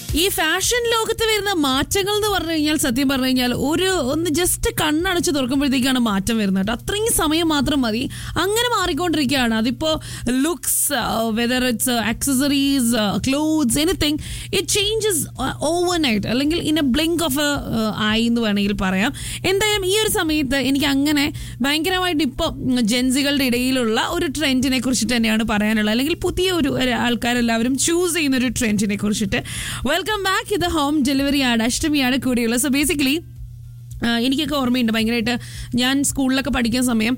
ഈ ഫാഷൻ ലോകത്ത് വരുന്ന മാറ്റങ്ങൾ എന്ന് പറഞ്ഞു കഴിഞ്ഞാൽ സത്യം പറഞ്ഞു കഴിഞ്ഞാൽ ഒരു ഒന്ന് ജസ്റ്റ് കണ്ണടച്ച് തുറക്കുമ്പോഴത്തേക്കാണ് മാറ്റം വരുന്നത് കേട്ടോ അത്രയും സമയം മാത്രം മതി അങ്ങനെ മാറിക്കൊണ്ടിരിക്കുകയാണ് അതിപ്പോ looks weather it's accessories clothes anything it changes overnight അല്ലെങ്കിൽ ഇൻ എ ബ്ലിങ്ക് ഓഫ് ആയി എന്ന് വേണമെങ്കിൽ പറയാം എന്തായാലും ഈ ഒരു സമയത്ത് എനിക്ക് അങ്ങനെ ഭയങ്കരമായിട്ട് ഇപ്പോൾ ജെൻസികളുടെ ഇടയിലുള്ള ഒരു ട്രെൻഡിനെ കുറിച്ചിട്ട് തന്നെയാണ് പറയാനുള്ളത് അല്ലെങ്കിൽ പുതിയ ഒരു ഒരു ആൾക്കാരെല്ലാവരും ചൂസ് ചെയ്യുന്ന ഒരു ട്രെൻഡിനെ കുറിച്ചിട്ട് വെൽക്കം ബാക്ക് ഇത് ഹോം ഡെലിവറി ആണ് അഷ്ടമിയാണ് കൂടിയുള്ളത് സോ ബേസിക്കലി എനിക്കൊക്കെ ഓർമ്മയുണ്ട് ഭയങ്കരമായിട്ട് ഞാൻ സ്കൂളിലൊക്കെ പഠിക്കുന്ന സമയം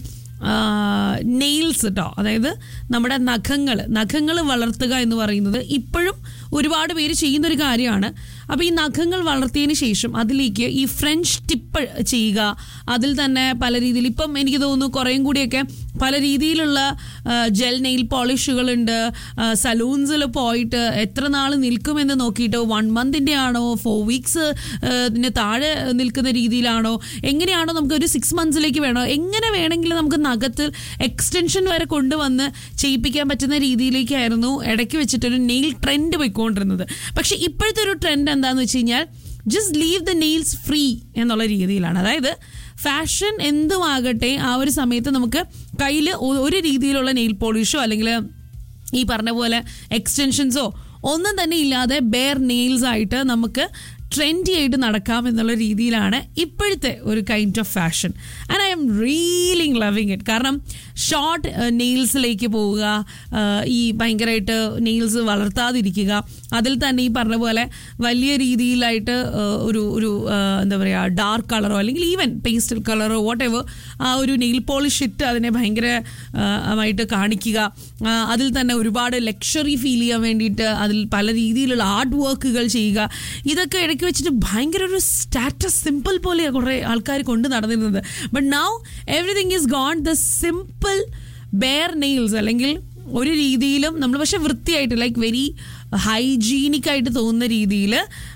നെയിൽസ് കേട്ടോ അതായത് നമ്മുടെ നഖങ്ങൾ നഖങ്ങൾ വളർത്തുക എന്ന് പറയുന്നത് ഇപ്പോഴും ഒരുപാട് പേര് ചെയ്യുന്നൊരു കാര്യമാണ് അപ്പോൾ ഈ നഖങ്ങൾ വളർത്തിയതിന് ശേഷം അതിലേക്ക് ഈ ഫ്രഞ്ച് ടിപ്പ് ചെയ്യുക അതിൽ തന്നെ പല രീതിയിൽ ഇപ്പം എനിക്ക് തോന്നുന്നു കുറേയും കൂടിയൊക്കെ പല രീതിയിലുള്ള ജെൽ നെയിൽ പോളിഷുകളുണ്ട് സലൂൺസിൽ പോയിട്ട് എത്ര നാൾ നിൽക്കുമെന്ന് നോക്കിയിട്ട് വൺ മന്തിൻ്റെ ആണോ ഫോർ വീക്സ് താഴെ നിൽക്കുന്ന രീതിയിലാണോ എങ്ങനെയാണോ നമുക്ക് ഒരു സിക്സ് മന്ത്സിലേക്ക് വേണോ എങ്ങനെ വേണമെങ്കിലും നമുക്ക് നഖത്തിൽ എക്സ്റ്റൻഷൻ വരെ കൊണ്ടുവന്ന് ചെയ്യിപ്പിക്കാൻ പറ്റുന്ന രീതിയിലേക്കായിരുന്നു ഇടയ്ക്ക് വെച്ചിട്ടൊരു നെയിൽ ട്രെൻഡ് പോയിക്കൊണ്ടിരുന്നത് പക്ഷെ ഇപ്പോഴത്തെ ഒരു ട്രെൻഡ് എന്താണെന്ന് വെച്ച് കഴിഞ്ഞാൽ just leave the nails free എന്നുള്ള രീതിയിലാണ് അതായത് ഫാഷൻ എന്തുമാകട്ടെ ആ ഒരു സമയത്ത് നമുക്ക് കയ്യിൽ ഒരു രീതിയിലുള്ള നെയിൽ പോളിഷോ അല്ലെങ്കിൽ ഈ പറഞ്ഞ പോലെ എക്സ്റ്റൻഷൻസോ ഒന്നും തന്നെ ഇല്ലാതെ ബെയർ നെയിൽസ് ആയിട്ട് നമുക്ക് ട്രെൻഡി ആയിട്ട് നടക്കാം എന്നുള്ള രീതിയിലാണ് ഇപ്പോഴത്തെ ഒരു kind of fashion and I'm really loving it കാരണം ഷോർട്ട് നെയിൽസിലേക്ക് പോവുക ഈ ഭയങ്കരമായിട്ട് നെയിൽസ് വളർത്താതിരിക്കുക അതിൽ തന്നെ ഈ പറഞ്ഞ പോലെ വലിയ രീതിയിലായിട്ട് ഒരു ഒരു എന്താ പറയുക ഡാർക്ക് കളറോ അല്ലെങ്കിൽ ഈവൻ പേസ്റ്റൽ കളറോ വാട്ട് എവർ ആ ഒരു നെയിൽ പോളിഷ് ഇട്ട് അതിനെ ഭയങ്കരമായിട്ട് കാണിക്കുക അതിൽ തന്നെ ഒരുപാട് ലക്ഷറി ഫീൽ ചെയ്യാൻ വേണ്ടിയിട്ട് അതിൽ പല രീതിയിലുള്ള ആർട്ട് വർക്കുകൾ ചെയ്യുക ഇതൊക്കെ ഇടയ്ക്ക് വെച്ചിട്ട് ഭയങ്കര ഒരു സ്റ്റാറ്റസ് സിമ്പിൾ പോലെ കുറേ ആൾക്കാർ കൊണ്ട് നടന്നിരുന്നത് but now everything is gone the simple bare nails അല്ലെങ്കിൽ ഒരു രീതിയിലും നമ്മൾ പക്ഷെ വൃത്തിയായിട്ട് ലൈക്ക് വെരി ഹൈജീനിക് ആയിട്ട് തോന്നുന്ന രീതിയിൽ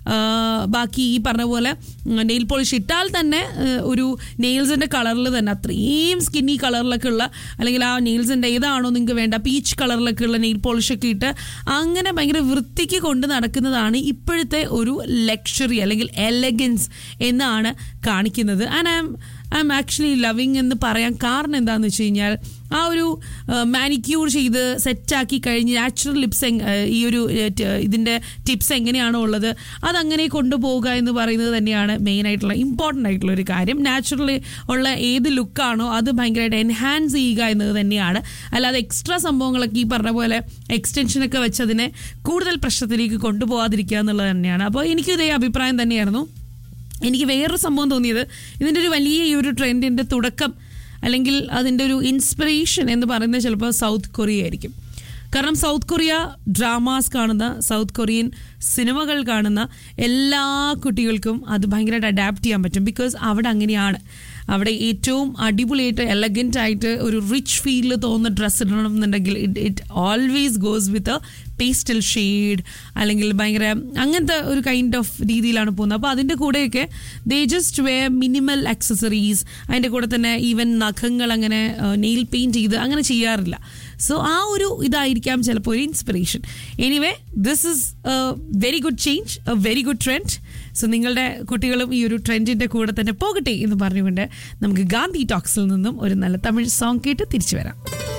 ബാക്കി ഈ പറഞ്ഞ പോലെ നെയിൽ പോളിഷ് ഇട്ടാൽ തന്നെ ഒരു നെയിൽസിൻ്റെ കളറിൽ തന്നെ അത്രയും സ്കിന്നി കളറിലൊക്കെ ഉള്ള അല്ലെങ്കിൽ ആ നെയിൽസിൻ്റെ ഏതാണോ നിങ്ങൾക്ക് വേണ്ട പീച്ച് കളറിലൊക്കെ ഉള്ള നെയിൽ പോളിഷൊക്കെ ഇട്ട് അങ്ങനെ ഭയങ്കര വൃത്തിക്ക് കൊണ്ട് നടക്കുന്നതാണ് ഇപ്പോഴത്തെ ഒരു ലക്ഷറി അല്ലെങ്കിൽ എലഗൻസ് എന്നാണ് കാണിക്കുന്നത് and I'm I'm actually loving എന്ന് പറയാൻ കാരണം എന്താണെന്ന് വെച്ച് കഴിഞ്ഞാൽ ആ ഒരു മാനിക്യൂർ ചെയ്ത് സെറ്റാക്കി കഴിഞ്ഞ് നാച്ചുറൽ ലിപ്സ് ഈ ഒരു ഇതിൻ്റെ ടിപ്സ് എങ്ങനെയാണോ ഉള്ളത് അതങ്ങനെ കൊണ്ടുപോകുക എന്ന് പറയുന്നത് തന്നെയാണ് മെയിൻ ആയിട്ടുള്ള ഇമ്പോർട്ടൻ്റ് ആയിട്ടുള്ള ഒരു കാര്യം നാച്ചുറലി ഉള്ള ഏത് ലുക്കാണോ അത് ഭയങ്കരമായിട്ട് എൻഹാൻസ് ചെയ്യുക എന്നത് തന്നെയാണ് അല്ലാതെ എക്സ്ട്രാ സംഭവങ്ങളൊക്കെ ഈ പറഞ്ഞ പോലെ എക്സ്റ്റൻഷനൊക്കെ വെച്ച് അതിനെ കൂടുതൽ പ്രശ്നത്തിലേക്ക് കൊണ്ടുപോകാതിരിക്കുക എന്നുള്ളത് തന്നെയാണ് അപ്പോൾ എനിക്കും ഇതേ അഭിപ്രായം തന്നെയായിരുന്നു എനിക്ക് വേറൊരു സംഭവം തോന്നിയത് ഇതിൻ്റെ ഒരു വലിയ ഈ ഒരു ട്രെൻഡിൻ്റെ തുടക്കം അല്ലെങ്കിൽ അതിൻ്റെ ഒരു ഇൻസ്പിറേഷൻ എന്ന് പറയുന്നത് ചിലപ്പോൾ സൗത്ത് കൊറിയ ആയിരിക്കും കാരണം സൗത്ത് കൊറിയ ഡ്രാമാസ് കാണുന്ന സൗത്ത് കൊറിയൻ സിനിമകൾ കാണുന്ന എല്ലാ കുട്ടികൾക്കും അത് ഭയങ്കരമായിട്ട് അഡാപ്റ്റ് ചെയ്യാൻ പറ്റും ബിക്കോസ് അവിടെ അങ്ങനെയാണ് അവിടെ ഏറ്റവും അടിപൊളിയായിട്ട് എലഗൻ്റ് ആയിട്ട് ഒരു റിച്ച് ഫീലിൽ തോന്നുന്ന ഡ്രസ്സ് ഇടണം എന്നുണ്ടെങ്കിൽ it it always goes with a pastel shade അല്ലെങ്കിൽ ഭയങ്കര അങ്ങനത്തെ ഒരു കൈൻഡ് ഓഫ് രീതിയിലാണ് പോകുന്നത് അപ്പോൾ അതിൻ്റെ കൂടെയൊക്കെ they just way minimal accessories അതിൻ്റെ കൂടെ തന്നെ ഈവൻ നഖങ്ങൾ അങ്ങനെ നെയിൽ പെയിൻറ്റ് ചെയ്ത് അങ്ങനെ ചെയ്യാറില്ല സോ ആ ഒരു ഇതായിരിക്കാം ചിലപ്പോൾ ഒരു inspiration anyway this is a very good change a very good trend so നിങ്ങളുടെ കുട്ടികളും ഈ ഒരു ട്രെൻഡിൻ്റെ കൂടെ തന്നെ പോകട്ടെ എന്ന് പറഞ്ഞുകൊണ്ട് നമുക്ക് ഗാന്ധി ടോക്സിൽ നിന്നും ഒരു നല്ല തമിഴ് സോങ് കേട്ട് തിരിച്ചു വരാം